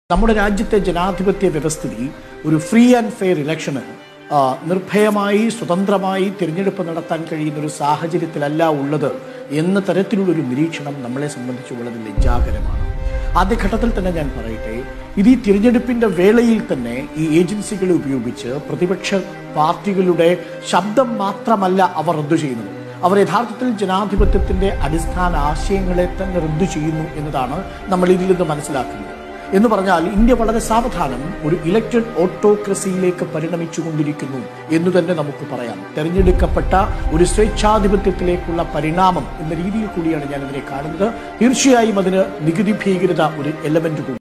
നമ്മുടെ രാജ്യത്തെ ജനാധിപത്യ വ്യവസ്ഥിതി ഒരു ഫ്രീ ആൻഡ് ഫെയർ ഇലക്ഷന് ആ, നിർഭയമായി സ്വതന്ത്രമായി തിരഞ്ഞെടുപ്പ് നടത്താൻ കഴിയുന്ന ഒരു സാഹചര്യത്തിലല്ല ഉള്ളത് എന്ന തരത്തിലുള്ളൊരു നിരീക്ഷണം നമ്മളെ സംബന്ധിച്ച് വളരെ ലജ്ജാകരമാണ് ആദ്യഘട്ടത്തിൽ തന്നെ ഞാൻ പറയട്ടെ ഇത് ഈ തിരഞ്ഞെടുപ്പിന്റെ വേളയിൽ തന്നെ ഈ ഏജൻസികളെ ഉപയോഗിച്ച് പ്രതിപക്ഷ പാർട്ടികളുടെ ശബ്ദം മാത്രമല്ല അവർ റദ്ദു ചെയ്യുന്നത് അവർ യഥാർത്ഥത്തിൽ ജനാധിപത്യത്തിന്റെ അടിസ്ഥാന ആശയങ്ങളെ തന്നെ റദ്ദു ചെയ്യുന്നു എന്നതാണ് നമ്മൾ ഇതിൽ നിന്ന് മനസ്സിലാക്കുന്നത് എന്ന് പറഞ്ഞാൽ ഇന്ത്യ വളരെ സാവധാനം ഒരു ഇലക്റ്റഡ് ഓട്ടോക്രസിയിലേക്ക് പരിണമിച്ചുകൊണ്ടിരിക്കുന്നു എന്ന് തന്നെ നമുക്ക് പറയാം തെരഞ്ഞെടുക്കപ്പെട്ട ഒരു സ്വേച്ഛാധിപത്യത്തിലേക്കുള്ള പരിണാമം എന്ന രീതിയിൽ കൂടിയാണ് ഞാൻ ഇതിനെ കാണുന്നത് തീർച്ചയായും അതിന് നികുതി ഭീകരത ഒരു എലമെന്റ് കൂടി